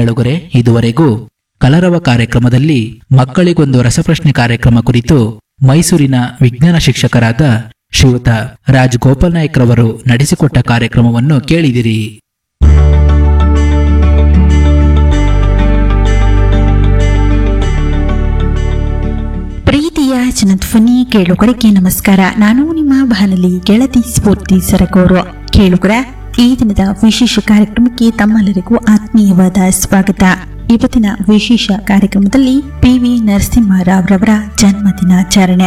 ಕೇಳುಗರೆ ಇದುವರೆಗೂ ಕಲರವ ಕಾರ್ಯಕ್ರಮದಲ್ಲಿ ಮಕ್ಕಳಿಗೊಂದು ರಸಪ್ರಶ್ನೆ ಕಾರ್ಯಕ್ರಮ ಕುರಿತು ಮೈಸೂರಿನ ವಿಜ್ಞಾನ ಶಿಕ್ಷಕರಾದ ಶ್ರೀಯುತ ರಾಜ್ ಗೋಪಾಲ್ ನಾಯ್ಕ್ ರವರು ನಡೆಸಿಕೊಟ್ಟ ಕಾರ್ಯಕ್ರಮವನ್ನು ಕೇಳಿದಿರಿ ಪ್ರೀತಿಯ ಜನಧ್ವನಿ ಕೇಳುಗರಿಗೆ ನಮಸ್ಕಾರ ನಾನು ನಿಮ್ಮ ಬಾನಲಿ ಗೆಳತಿ ಸ್ಫೂರ್ತಿ ಸರಗೂರು ಕೇಳುಗರ ಈ ದಿನದ ವಿಶೇಷ ಕಾರ್ಯಕ್ರಮಕ್ಕೆ ತಮ್ಮೆಲ್ಲರಿಗೂ ಆತ್ಮೀಯವಾದ ಸ್ವಾಗತ ಇವತ್ತಿನ ವಿಶೇಷ ಕಾರ್ಯಕ್ರಮದಲ್ಲಿ ಪಿ ವಿ ನರಸಿಂಹರಾವ್ರವರ ಜನ್ಮದಿನಾಚರಣೆ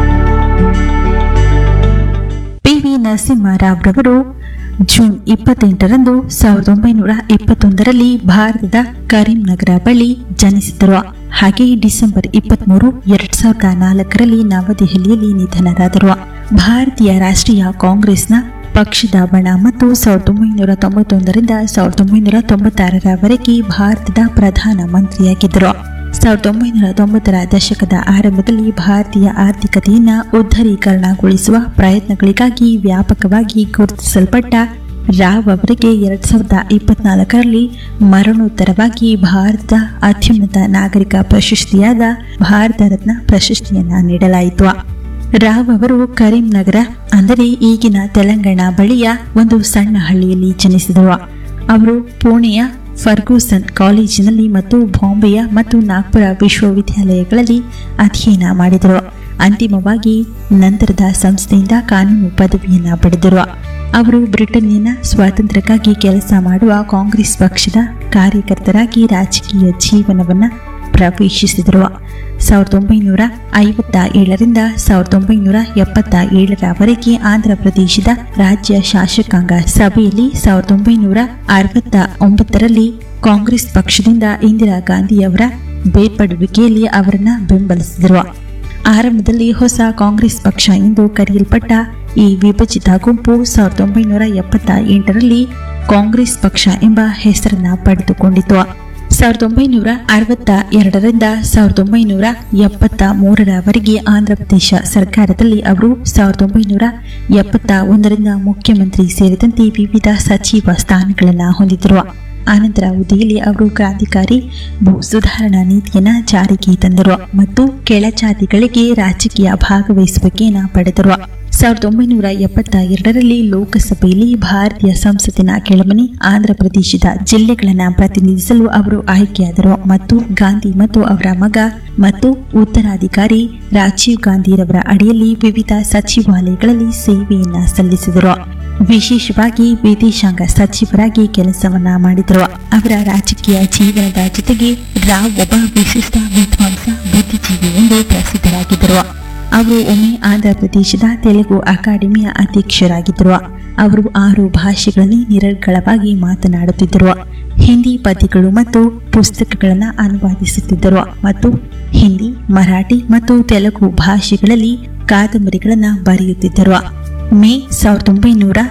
ಪಿ ವಿ ನರಸಿಂಹರಾವ್ರವರು ಜೂನ್ ಇಪ್ಪತ್ತೆಂಟರಂದು ಸಾವಿರದ ಒಂಬೈನೂರ ಇಪ್ಪತ್ತೊಂದರಲ್ಲಿ ಭಾರತದ ಕರೀಂನಗರ ಬಳಿ ಜನಿಸಿದರು ಹಾಗೆ ಡಿಸೆಂಬರ್ ಇಪ್ಪತ್ಮೂರು ಎರಡ್ ಸಾವಿರದ ನಾಲ್ಕರಲ್ಲಿ ನವದೆಹಲಿಯಲ್ಲಿ ನಿಧನರಾದರು ಭಾರತೀಯ ರಾಷ್ಟ್ರೀಯ ಕಾಂಗ್ರೆಸ್ನ ಪಕ್ಷದ ಬಣ ಮತ್ತು ಸಾವಿರದ ಒಂಬೈನೂರ ತೊಂಬತ್ತೊಂದರಿಂದ ಸಾವಿರದ ಒಂಬೈನೂರ ತೊಂಬತ್ತಾರರವರೆಗೆ ಭಾರತದ ಪ್ರಧಾನ ಮಂತ್ರಿಯಾಗಿದ್ದರು ಸಾವಿರದ ಒಂಬೈನೂರ ತೊಂಬತ್ತರ ದಶಕದ ಆರಂಭದಲ್ಲಿ ಭಾರತೀಯ ಆರ್ಥಿಕತೆಯನ್ನ ಉದ್ಧರೀಕರಣಗೊಳಿಸುವ ಪ್ರಯತ್ನಗಳಿಗಾಗಿ ವ್ಯಾಪಕವಾಗಿ ಗುರುತಿಸಲ್ಪಟ್ಟ ರಾವ್ ಅವರಿಗೆ ಎರಡ್ ಸಾವಿರದ ಇಪ್ಪತ್ನಾಲ್ಕರಲ್ಲಿ ಮರಣೋತ್ತರವಾಗಿ ಭಾರತದ ಅತ್ಯುನ್ನತ ನಾಗರಿಕ ಪ್ರಶಸ್ತಿಯಾದ ಭಾರತ ರತ್ನ ಪ್ರಶಸ್ತಿಯನ್ನ ನೀಡಲಾಯಿತು ರಾವ್ ಅವರು ಕರೀಂನಗರ ಅಂದರೆ ಈಗಿನ ತೆಲಂಗಾಣ ಬಳಿಯ ಒಂದು ಸಣ್ಣ ಹಳ್ಳಿಯಲ್ಲಿ ಜನಿಸಿದರು ಅವರು ಪುಣೆಯ ಫರ್ಗೂಸನ್ ಕಾಲೇಜಿನಲ್ಲಿ ಮತ್ತು ಬಾಂಬೆಯ ಮತ್ತು ನಾಗ್ಪುರ ವಿಶ್ವವಿದ್ಯಾಲಯಗಳಲ್ಲಿ ಅಧ್ಯಯನ ಮಾಡಿದರು ಅಂತಿಮವಾಗಿ ನಂತರದ ಸಂಸ್ಥೆಯಿಂದ ಕಾನೂನು ಪದವಿಯನ್ನ ಪಡೆದರು ಅವರು ಬ್ರಿಟನ್ನಿನ ಸ್ವಾತಂತ್ರ್ಯಕ್ಕಾಗಿ ಕೆಲಸ ಮಾಡುವ ಕಾಂಗ್ರೆಸ್ ಪಕ್ಷದ ಕಾರ್ಯಕರ್ತರಾಗಿ ರಾಜಕೀಯ ಜೀವನವನ್ನ ಪ್ರವೇಶಿಸಿದರು ಸಾವಿರದ ಒಂಬೈನೂರ ಐವತ್ತ ಏಳರಿಂದ ಸಾವಿರದ ಒಂಬೈನೂರ ಎಪ್ಪತ್ತ ಏಳರವರೆಗೆ ಆಂಧ್ರ ಪ್ರದೇಶದ ರಾಜ್ಯ ಶಾಸಕಾಂಗ ಸಭೆಯಲ್ಲಿ ಸಾವಿರದ ಒಂಬೈನೂರ ಅರವತ್ತ ಒಂಬತ್ತರಲ್ಲಿ ಕಾಂಗ್ರೆಸ್ ಪಕ್ಷದಿಂದ ಇಂದಿರಾ ಗಾಂಧಿಯವರ ಬೇರ್ಪಡುವಿಕೆಯಲ್ಲಿ ಅವರನ್ನ ಬೆಂಬಲಿಸಿದರು ಆರಂಭದಲ್ಲಿ ಹೊಸ ಕಾಂಗ್ರೆಸ್ ಪಕ್ಷ ಎಂದು ಕರೆಯಲ್ಪಟ್ಟ ಈ ವಿಭಜಿತ ಗುಂಪು ಸಾವಿರದ ಒಂಬೈನೂರ ಎಪ್ಪತ್ತ ಎಂಟರಲ್ಲಿ ಕಾಂಗ್ರೆಸ್ ಪಕ್ಷ ಎಂಬ ಹೆಸರನ್ನ ಪಡೆದುಕೊಂಡಿತು ಸಾವಿರದ ಒಂಬೈನೂರ ಅರವತ್ತ ಎರಡರಿಂದ ಸಾವಿರದ ಒಂಬೈನೂರ ಎಪ್ಪತ್ತ ಮೂರರವರೆಗೆ ಆಂಧ್ರಪ್ರದೇಶ ಸರ್ಕಾರದಲ್ಲಿ ಅವರು ಸಾವಿರದ ಒಂಬೈನೂರ ಎಪ್ಪತ್ತ ಒಂದರಿಂದ ಮುಖ್ಯಮಂತ್ರಿ ಸೇರಿದಂತೆ ವಿವಿಧ ಸಚಿವ ಸ್ಥಾನಗಳನ್ನು ಹೊಂದಿದ್ದರು ಆನಂತರ ಅವಧಿಯಲ್ಲಿ ಅವರು ಕ್ರಾಂತಿಕಾರಿ ಭೂ ಸುಧಾರಣಾ ನೀತಿಯನ್ನ ಜಾರಿಗೆ ತಂದರು ಮತ್ತು ಕೆಳಜಾತಿಗಳಿಗೆ ರಾಜಕೀಯ ಭಾಗವಹಿಸುವಿಕೆಯನ್ನ ಪಡೆದರು ಸಾವಿರದ ಒಂಬೈನೂರ ಎಪ್ಪತ್ತ ಎರಡರಲ್ಲಿ ಲೋಕಸಭೆಯಲ್ಲಿ ಭಾರತೀಯ ಸಂಸತ್ತಿನ ಕೆಳಮನೆ ಆಂಧ್ರಪ್ರದೇಶದ ಜಿಲ್ಲೆಗಳನ್ನು ಪ್ರತಿನಿಧಿಸಲು ಅವರು ಆಯ್ಕೆಯಾದರು ಮತ್ತು ಗಾಂಧಿ ಮತ್ತು ಅವರ ಮಗ ಮತ್ತು ಉತ್ತರಾಧಿಕಾರಿ ರಾಜೀವ್ ಗಾಂಧಿರವರ ಅಡಿಯಲ್ಲಿ ವಿವಿಧ ಸಚಿವಾಲಯಗಳಲ್ಲಿ ಸೇವೆಯನ್ನ ಸಲ್ಲಿಸಿದರು ವಿಶೇಷವಾಗಿ ವಿದೇಶಾಂಗ ಸಚಿವರಾಗಿ ಕೆಲಸವನ್ನ ಮಾಡಿದರು ಅವರ ರಾಜಕೀಯ ಜೀವನದ ಜೊತೆಗೆ ರಾವ್ ಒಬ್ಬ ವಿಶಿಷ್ಟ ವಿದ್ವಾಂಸ ಬುದ್ಧಿಜೀವಿ ಎಂದು ಪ್ರಸಿದ್ಧರಾಗಿದ್ದರು ಅವರು ಒಮ್ಮೆ ಆಂಧ್ರಪ್ರದೇಶದ ತೆಲುಗು ಅಕಾಡೆಮಿಯ ಅಧ್ಯಕ್ಷರಾಗಿದ್ದರು ಅವರು ಆರು ಭಾಷೆಗಳಲ್ಲಿ ನಿರರ್ಗಳವಾಗಿ ಮಾತನಾಡುತ್ತಿದ್ದರು ಹಿಂದಿ ಪದ್ಯಗಳು ಮತ್ತು ಪುಸ್ತಕಗಳನ್ನು ಅನುವಾದಿಸುತ್ತಿದ್ದರು ಮತ್ತು ಹಿಂದಿ ಮರಾಠಿ ಮತ್ತು ತೆಲುಗು ಭಾಷೆಗಳಲ್ಲಿ ಕಾದಂಬರಿಗಳನ್ನು ಬರೆಯುತ್ತಿದ್ದರು ಮೇ ಸಾವಿರದ ಒಂಬೈನೂರ